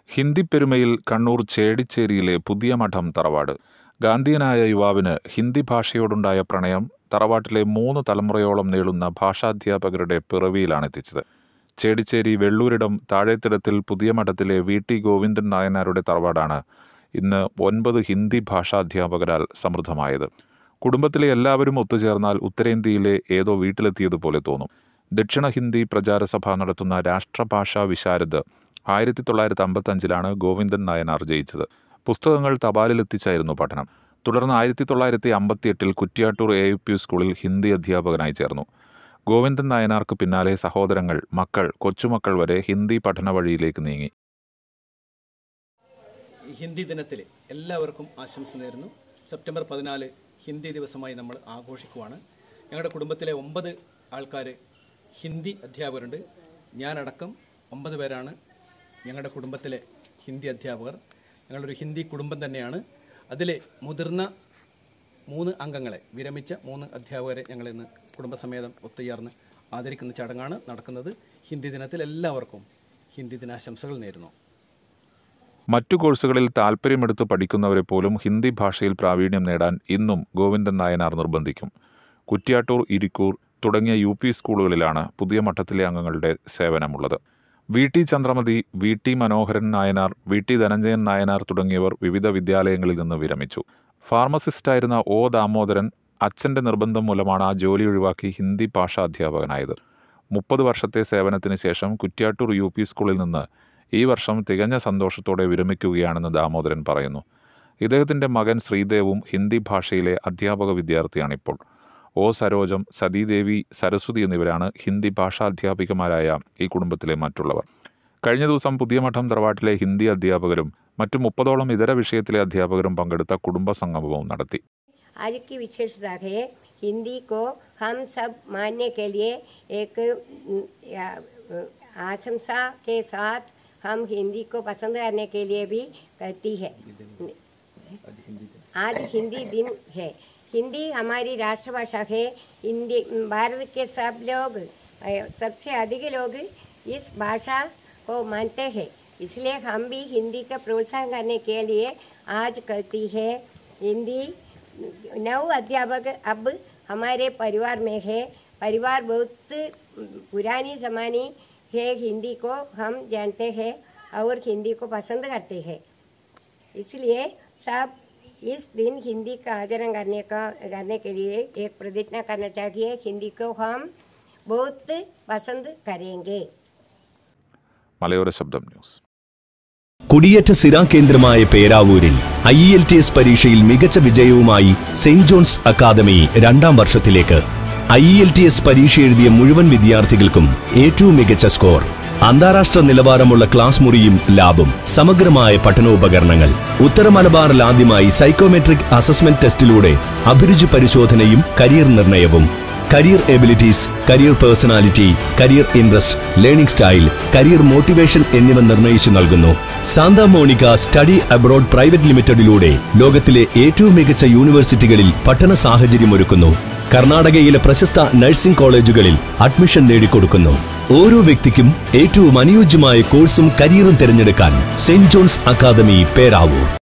ഹിന്ദി പെരുമയിൽ കണ്ണൂർ ചേടിച്ചേരിയിലെ പുതിയ മഠം തറവാട് ഗാന്ധിയനായ യുവാവിന് ഹിന്ദി ഭാഷയോടുണ്ടായ പ്രണയം തറവാട്ടിലെ മൂന്ന് തലമുറയോളം നീളുന്ന ഭാഷാധ്യാപകരുടെ പിറവിയിലാണെത്തിച്ചത് ചേടിച്ചേരി വെള്ളൂരിടം താഴേത്തിടത്തിൽ പുതിയ മഠത്തിലെ വി ടി ഗോവിന്ദൻ നായനാരുടെ തറവാടാണ് ഇന്ന് ഒൻപത് ഹിന്ദി ഭാഷാധ്യാപകരാൽ സമൃദ്ധമായത് കുടുംബത്തിലെ എല്ലാവരും ഒത്തുചേർന്നാൽ ഉത്തരേന്ത്യയിലെ ഏതോ വീട്ടിലെത്തിയതുപോലെ തോന്നും ദക്ഷിണ ഹിന്ദി പ്രചാരസഭ നടത്തുന്ന രാഷ്ട്രഭാഷാ വിശാരദ് ആയിരത്തി തൊള്ളായിരത്തി അമ്പത്തഞ്ചിലാണ് ഗോവിന്ദൻ നായനാർ ജയിച്ചത് പുസ്തകങ്ങൾ തപാലിലെത്തിച്ചായിരുന്നു പഠനം തുടർന്ന് ആയിരത്തി തൊള്ളായിരത്തി അമ്പത്തിയെട്ടിൽ കുറ്റ്യാട്ടൂർ എ യു പി സ്കൂളിൽ ഹിന്ദി അധ്യാപകനായി ചേർന്നു ഗോവിന്ദൻ നായനാർക്ക് പിന്നാലെ സഹോദരങ്ങൾ മക്കൾ കൊച്ചുമക്കൾ വരെ ഹിന്ദി പഠന വഴിയിലേക്ക് നീങ്ങി ഈ ഹിന്ദി ദിനത്തിൽ എല്ലാവർക്കും ആശംസ നേരുന്നു സെപ്റ്റംബർ പതിനാല് ഹിന്ദി ദിവസമായി നമ്മൾ ആഘോഷിക്കുവാണ് ഞങ്ങളുടെ കുടുംബത്തിലെ ഒമ്പത് ആൾക്കാർ ഹിന്ദി അധ്യാപകരുണ്ട് ഞാനടക്കം ഒമ്പത് പേരാണ് ഞങ്ങളുടെ കുടുംബത്തിലെ ഹിന്ദി അധ്യാപകർ ഞങ്ങളൊരു ഹിന്ദി കുടുംബം തന്നെയാണ് അതിൽ മുതിർന്ന മൂന്ന് അംഗങ്ങളെ വിരമിച്ച മൂന്ന് അധ്യാപകരെ ഞങ്ങളിന്ന് കുടുംബസമേതം ഒത്തുചേർന്ന് ആദരിക്കുന്ന ചടങ്ങാണ് നടക്കുന്നത് ഹിന്ദി ദിനത്തിൽ എല്ലാവർക്കും ഹിന്ദി ദിനാശംസകൾ നേരുന്നു മറ്റു കോഴ്സുകളിൽ താൽപ്പര്യമെടുത്ത് പഠിക്കുന്നവരെ പോലും ഹിന്ദി ഭാഷയിൽ പ്രാവീണ്യം നേടാൻ ഇന്നും ഗോവിന്ദൻ നായനാർ നിർബന്ധിക്കും കുറ്റ്യാട്ടൂർ ഇരിക്കൂർ തുടങ്ങിയ യു പി സ്കൂളുകളിലാണ് പുതിയ മഠത്തിലെ അംഗങ്ങളുടെ സേവനമുള്ളത് V T Chandramathi V T Manoharan Nayanar V T Dhananjayan Nayanar തുടങ്ങിയവർ വിവിധ വിദ്യാലയങ്ങളിൽ നിന്ന് വിരമിച്ചു ഫാർമസിസ്റ്റായിരുന്ന ഒ ദാമോദരൻ അച്ഛൻ്റെ നിർബന്ധം മൂലമാണ് ആ ജോലി ഒഴിവാക്കി ഹിന്ദി ഭാഷാ അധ്യാപകനായത് മുപ്പത് വർഷത്തെ സേവനത്തിന് ശേഷം കുറ്റ്യാട്ടൂർ യു പി സ്കൂളിൽ നിന്ന് ഈ വർഷം തികഞ്ഞ സന്തോഷത്തോടെ വിരമിക്കുകയാണെന്ന് ദാമോദരൻ പറയുന്നു ഇദ്ദേഹത്തിൻ്റെ മകൻ ശ്രീദേവും ഹിന്ദി ഭാഷയിലെ അധ്യാപക വിദ്യാർത്ഥിയാണിപ്പോൾ ഒ സരോജം സതീദേവി സരസ്വതി എന്നിവരാണ് ഹിന്ദി ഭാഷാധ്യാപികമാരായ ഈ കുടുംബത്തിലെ മറ്റുള്ളവർ കഴിഞ്ഞ ദിവസം പുതിയ മഠം തറവാട്ടിലെ ഹിന്ദി അധ്യാപകരും മറ്റു മുപ്പതോളം ഇതര വിഷയത്തിലെ അധ്യാപകരും പങ്കെടുത്ത കുടുംബ സംഗമവും നടത്തി आज की विशेषता है हिंदी को हम सब मानने के लिए एक अम, या, अ, आशंसा के साथ हम हिंदी को पसंद करने के लिए भी कहती है आज हिंदी दिन है हिंदी हमारी राष्ट्रभाषा है हिंदी भारत के सब लोग अ, सबसे अधिक लोग इस भाषा को मानते हैं इसलिए हम भी हिंदी का प्रोत्साहन करने के लिए आज कहती है हिंदी नौ अध्यापक अब हमारे परिवार में है परिवार बहुत पुरानी ज़माने है हिंदी को हम जानते हैं और हिंदी को पसंद करते हैं इसलिए सब इस दिन हिंदी का आचरण करने का करने के लिए एक प्रतिज्ञा करना चाहिए हिंदी को हम बहुत पसंद करेंगे മലയോര ശബ്ദം ന്യൂസ് കുടിയേറ്റ സ്ഥിരാ കേന്ദ്രമായ പേരാവൂരിൽ ഐ എൽ ടി എസ് പരീക്ഷയിൽ മികച്ച വിജയവുമായി സെയിന്റ് ജോൺസ് അക്കാദമി രണ്ടാം വർഷത്തിലേക്ക് ഐ എൽ ടി എസ് പരീക്ഷ എഴുതിയ മുഴുവൻ വിദ്യാർത്ഥികൾക്കും ഏറ്റവും മികച്ച സ്കോർ അന്താരാഷ്ട്ര നിലവാരമുള്ള ക്ലാസ് മുറിയും ലാബും സമഗ്രമായ പഠനോപകരണങ്ങൾ ഉത്തര മലബാറിൽ ആദ്യമായി സൈക്കോമെട്രിക് അസസ്മെന്റ് ടെസ്റ്റിലൂടെ അഭിരുചി പരിശോധനയും കരിയർ നിർണയവും career abilities career personality career interest learning style career motivation എന്നിവ നിർണ്ണയിച്ചു നൽകുന്നു Santa Monica study abroad private ലിമിറ്റഡിലൂടെ ലോകത്തിലെ ഏറ്റവും മികച്ച യൂണിവേഴ്സിറ്റികളിൽ പഠന സാഹചര്യമൊരുക്കുന്നു കർണാടകയിലെ പ്രശസ്ത നഴ്സിംഗ് കോളേജുകളിൽ അഡ്മിഷൻ നേടിക്കൊടുക്കുന്നു ഓരോ വ്യക്തിക്കും ഏറ്റവും അനുയോജ്യമായ കോഴ്സും കരിയറും തിരഞ്ഞെടുക്കാൻ സെന്റ് ജോൺസ് അക്കാദമി പേരാവൂർ